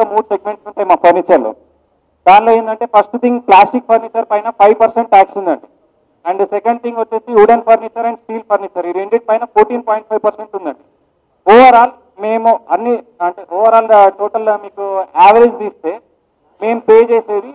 మూడు సెగ్మెంట్స్ ఉంటాయి మా ఫర్నిచర్లో దానిలో ఏంటంటే ఫస్ట్ థింగ్ ప్లాస్టిక్ ఫర్నిచర్ పైన ఫైవ్ పర్సెంట్ ట్యాక్స్ ఉందండి అండ్ సెకండ్ థింగ్ వచ్చేసి wooden furniture and steel furniture ఈ రెండింటి పైన ఫోర్టీన్ పాయింట్ ఫైవ్ పర్సెంట్ ఉందండి ఓవరాల్ మేము అన్ని అంటే ఓవరాల్ టోటల్ మీకు యావరేజ్ తీస్తే మేము పే చేసేది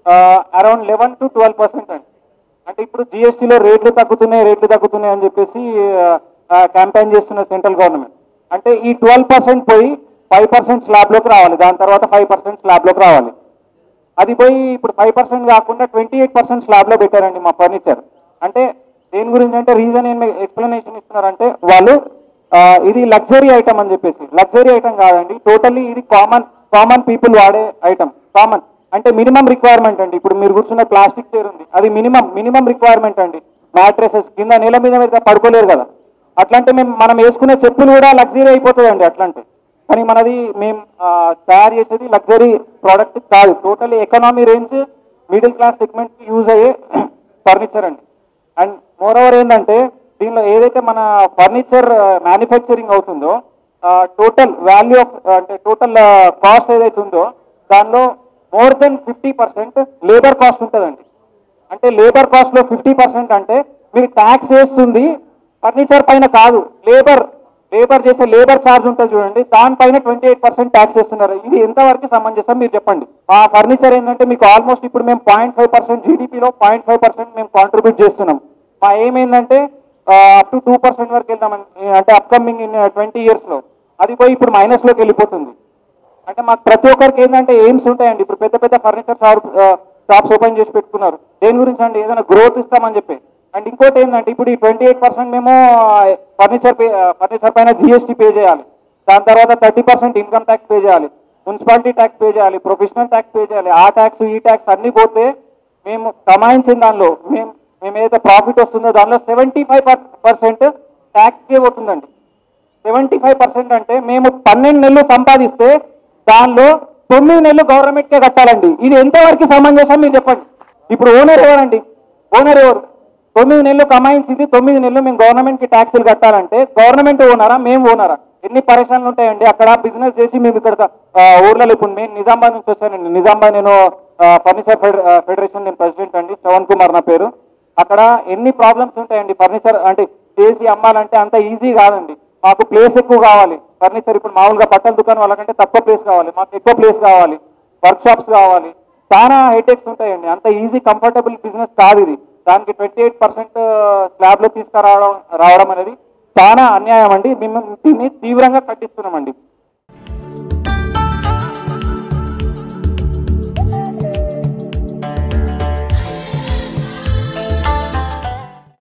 around eleven to twelve percent అండి అంటే ఇప్పుడు జిఎస్టీలో రేట్లు తగ్గుతున్నాయి రేట్లు తగ్గుతున్నాయి అని చెప్పేసి క్యాంపెయిన్ చేస్తున్న సెంట్రల్ గవర్నమెంట్ అంటే ఈ ట్వెల్వ్ పర్సెంట్ పోయి ఫైవ్ పర్సెంట్ స్లాబ్లోకి రావాలి దాని తర్వాత ఫైవ్ పర్సెంట్ స్లాబ్లోకి రావాలి అది పోయి ఇప్పుడు ఫైవ్ పర్సెంట్ కాకుండా ట్వంటీ ఎయిట్ పర్సెంట్ స్లాబ్లో పెట్టారండి మా ఫర్నిచర్ అంటే దేని గురించి అంటే రీజన్ ఏం ఎక్స్ప్లెనేషన్ ఇస్తున్నారంటే వాళ్ళు ఆ, ఇది లగ్జరీ ఐటమ్ అని చెప్పేసి లగ్జరీ ఐటమ్ కాదండి టోటల్లీ ఇది కామన్ కామన్ పీపుల్ వాడే ఐటమ్ కామన్ అంటే మినిమం రిక్వైర్మెంట్ అండి ఇప్పుడు మీరు కూర్చున్న ప్లాస్టిక్ చైర్ ఉంది అది మినిమం మినిమం రిక్వైర్మెంట్ అండి మ్యాట్రెసెస్ కింద నేల మీద మీద పడుకోలేరు కదా అట్లాంటి మేము మనం వేసుకునే చెప్పులు కూడా లగ్జరీ అయిపోతుందండి అట్లాంటి కానీ మనది మేము ఆ, తయారు చేసేది లగ్జరీ ప్రోడక్ట్ కాదు totally economy range middle class segment use అయ్యే ఫర్నిచర్ అండి అండ్ మోర్ ఓవర్ ఏంటంటే దీనిలో ఏదైతే మన ఫర్నిచర్ మ్యానుఫ్యాక్చరింగ్ అవుతుందో టోటల్ వాల్యూ ఆఫ్ అంటే టోటల్ కాస్ట్ ఏదైతే ఉందో దానిలో more than fifty percent labour cost ఉంటుందండి అంటే లేబర్ కాస్ట్ లో ఫిఫ్టీ పర్సెంట్ అంటే మీరు ట్యాక్స్ వేస్తుంది ఫర్నిచర్ పైన కాదు లేబర్ లేబర్ చేసే లేబర్ ఛార్జ్ ఉంటుంది చూడండి దానిపైన ట్వంటీ ఎయిట్ పర్సెంట్ ట్యాక్స్ వేస్తున్నారు ఇది ఎంతవరకు సమంజసం మీరు చెప్పండి ఆ ఫర్నిచర్ ఏంటంటే మీకు ఆల్మోస్ట్ ఇప్పుడు మేము పాయింట్ ఫైవ్ పర్సెంట్ జీడిపిలో పాయింట్ ఫైవ్ పర్సెంట్ మేము కాంట్రిబ్యూట్ చేస్తున్నాం మా ఏమైందంటే అప్ టు టూ పర్సెంట్ వరకు వెళ్దామని అంటే అప్కమింగ్ ఇన్ ట్వంటీ ఇయర్స్ లో అది పోయి ఇప్పుడు మైనస్ లోకి వెళ్ళిపోతుంది అంటే మాకు ప్రతి ఒక్కరికి ఏంటంటే ఎయిమ్స్ ఉంటాయండి ఇప్పుడు పెద్ద పెద్ద ఫర్నిచర్ షాప్స్ ఓపెన్ చేసి పెట్టుకున్నారు దేని గురించి అండి ఏదైనా గ్రోత్ ఇస్తామని చెప్పి అండ్ ఇంకోటి ఏంటంటే ఇప్పుడు ఈ ట్వంటీ ఎయిట్ పర్సెంట్ మేము ఫర్నిచర్ పే ఫర్నిచర్ పైన జిఎస్టీ పే చేయాలి దాని తర్వాత thirty percent income tax pay చేయాలి మున్సిపాలిటీ ట్యాక్స్ పే చేయాలి ప్రొఫెషనల్ ట్యాక్స్ పే చేయాలి ఆ ట్యాక్స్ ఈ ట్యాక్స్ అన్ని పోతే మేము కమాయించిన దానిలో మేము మేము ఏదైతే ప్రాఫిట్ వస్తుందో దానిలో సెవెంటీ ఫైవ్ పర్సెంట్ ట్యాక్స్కే పోతుందండి సెవెంటీ ఫైవ్ పర్సెంట్ అంటే మేము పన్నెండు నెలలు సంపాదిస్తే దానిలో తొమ్మిది నెలలు గవర్నమెంట్కే కట్టాలండి ఇది ఎంతవరకు సమంజసం మీరు చెప్పండి ఇప్పుడు ఓనర్ ఎవరండి ఓనర్ ఎవరు తొమ్మిది నెలలు కమాయించింది తొమ్మిది నెలలు మేము గవర్నమెంట్కి ట్యాక్సులు కట్టాలంటే గవర్నమెంట్ ఓనరా మేము ఓనరా ఎన్ని పరేషాన్లు ఉంటాయండి అక్కడ బిజినెస్ చేసి మేము ఇక్కడ ఆ, ఊర్లలో ఇప్పుడు నేను నిజామాబాద్ నుంచి వచ్చానండి నిజామాబాద్ నేను ఫర్నిచర్ ఫెడరేషన్ నేను ప్రెసిడెంట్ అండి శ్రవణ్ కుమార్ నా పేరు అక్కడ ఎన్ని ప్రాబ్లమ్స్ ఉంటాయండి ఫర్నిచర్ అంటే చేసి అమ్మాలంటే అంత ఈజీ కాదండి మాకు ప్లేస్ ఎక్కువ కావాలి ఫర్నిచర్ ఇప్పుడు మామూలుగా బట్టల దుకాణం వాళ్ళకంటే తక్కువ ప్లేస్ కావాలి మాకు ఎక్కువ ప్లేస్ కావాలి వర్క్ షాప్స్ కావాలి చాలా హైటెక్స్ ఉంటాయండి అంత ఈజీ కంఫర్టబుల్ బిజినెస్ కాదు ఇది దానికి ట్వంటీ ఎయిట్ పర్సెంట్ స్లాబ్లో తీసుకురావడం రావడం అనేది చాలా అన్యాయం అండి మేము దీన్ని తీవ్రంగా ఖండిస్తున్నామండి